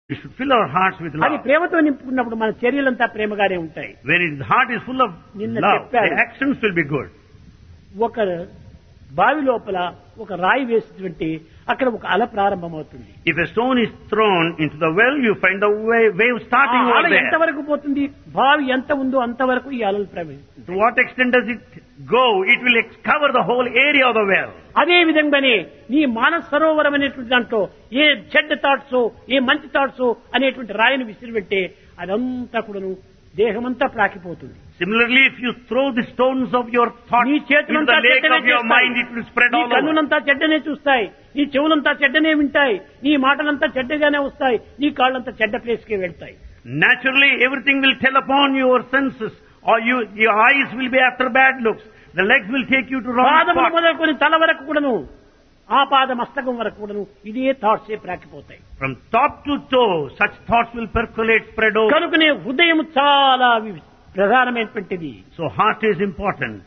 We should fill our hearts with అది love. ప్రేమతో నింపుకున్నప్పుడు మన చర్యలంతా ప్రేమగానే ఉంటాయి When his heart is full of నిన్న love, చెప్పారు. the actions will be good. ఒక బావి లోపల ఒక రాయి వేసినటువంటి అక్కడ ఒక అల ప్రారంభమవుతుంది If a stone is thrown into the well, you find the wave, wave ఆ starting అల over there. ఎంతవరకు పోతుంది బావి ఎంత ఉందో అంతవరకు ఈ అలలు ప్రవేశిస్తుంది To what extent does it go? It will ex- cover the whole area of the well. అదే విధంగానే నీ మానస సరోవరం అనేటువంటి దాంట్లో ఏ చెడ్డ థాట్స్ ఏ మంచి థాట్స్ అనేటువంటి రాయిని విసిరిపెట్టే అదంతా కూడాను దేహమంతా ప్రాకిపోతుంది Similarly, if you throw the stones of your thoughts నీ into చేతులంతా the lake చెడ్డనే of your mind, it will spread నీ all over. కన్నులంతా చెడ్డనే చూస్తాయి నీ చెవులంతా చెడ్డనే వింటాయి నీ మాటలంతా చెడ్డగానే వస్తాయి నీ కాళ్ళంతా చెడ్డ ప్లేస్ కి వెళ్తాయి Naturally, everything will tell upon your senses, or you, your eyes will be after bad looks. The legs will take you to wrong పాదములు spots. మొదలుకొని తల వరకు కూడాను ఆ పాద మస్తకం వరకు కూడాను ఇదే థాట్స్ ప్రాకిపోతాయి From top to toe, such thoughts will percolate, spread over. కనుకనే హృదయం చాలా వి- ప్రధానమైనటువంటిది So heart is important.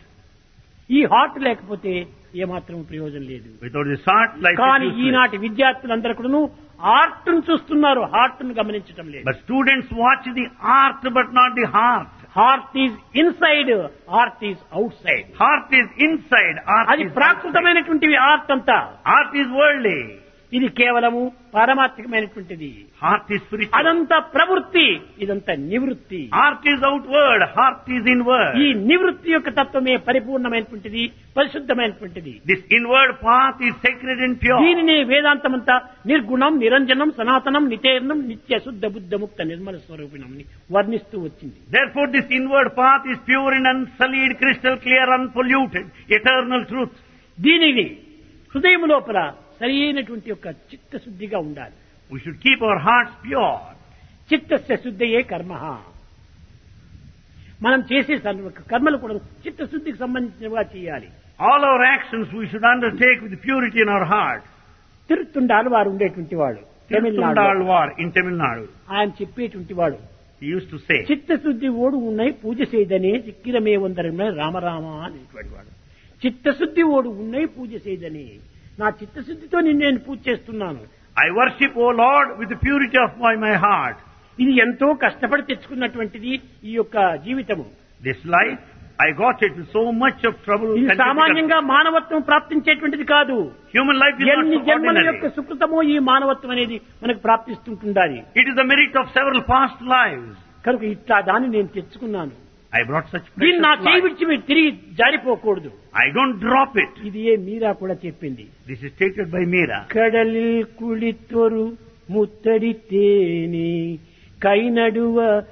ఈ హార్ట్ లేకపోతే ఏమాత్రం ప్రయోజనం లేదు Without this heart, life కానీ is useless. ఈనాటి విద్యార్థులందరూ కూడాను ఆర్ట్ ను చూస్తున్నారు హార్ట్ ను గమనించడం లేదు But students watch the art, but not the heart. Heart is inside art is outside Heart is inside, art అది is outside. ప్రాకృతమైనటువంటివి ఆర్ట్ అంతా Art is worldly, ఇది కేవలము పారమార్థికమైనటువంటిది heart is spiritual. అదంతా ప్రవృత్తి ఇదంతా నివృత్తి Art is outward, heart is inward. ఈ నివృత్తి యొక్క తత్వమే పరిపూర్ణమైనటువంటిది పరిశుద్ధమైనటువంటిది This inward path is sacred and pure. దీనిని వేదాంతమంతా నిర్గుణం నిరంజనం సనాతనం నితేర్ణం నిత్య శుద్ధ బుద్ధ ముక్త నిర్మల స్వరూపిణం వర్ణిస్తూ వచ్చింది Therefore, this inward path is pure and unsullied, crystal clear, unpolluted, eternal truth. దీనిని హృదయం లోపల సరి అయినటువంటి యొక్క చిత్తశుద్ధిగా ఉండాలి We should keep our hearts pure. చిత్తస్య శుద్ధయే కర్మ మనం చేసే సర్వ కర్మలు కూడా చిత్తశుద్ధికి సంబంధించినవిగా చేయాలి All our actions we should undertake with purity in our heart. తిరుత్తుండాలు వారు ఉండేటువంటి వాడు Tamil Nadu Tirthundalwar in Tamil Nadu. ఆయన చెప్పేటువంటి వాడు He used to say, చిత్తశుద్ధి ఓడు ఉన్నాయి పూజ చేయదనే చిక్కిరమే వందరమే రామరామ అనేటువంటి వాడు చిత్తశుద్ధి ఓడు ఉన్నాయి పూజ చేయదని నా చిత్తశుద్ధితో నిన్ను నేను పూజ చేస్తున్నాను I worship, O Lord, with the purity of my, my heart. ఇది ఎంతో కష్టపడి తెచ్చుకున్నటువంటిది ఈ యొక్క జీవితము This life, I got it with so much of trouble ఇది and difficulty. సామాన్యంగా మానవత్వం ప్రాప్తించేటువంటిది కాదు Human life is ఎన్ని not so జన్మల యొక్క ordinary. సుకృతమో ఈ మానవత్వం అనేది మనకు ప్రాప్తిస్తుంటుండాలి It is the merit of several past lives. కనుక ఇట్లా దాన్ని నేను తెచ్చుకున్నాను I brought such దీన్ని precious నా చేయి life. విడిచి మీరు తిరిగి జారిపోకూడదు I don't drop it. ఇది ఏ మీరా కూడా చెప్పింది This is stated by Meera. కడలిల్ కుళితొరు ముత్తడి తేని కై నడువ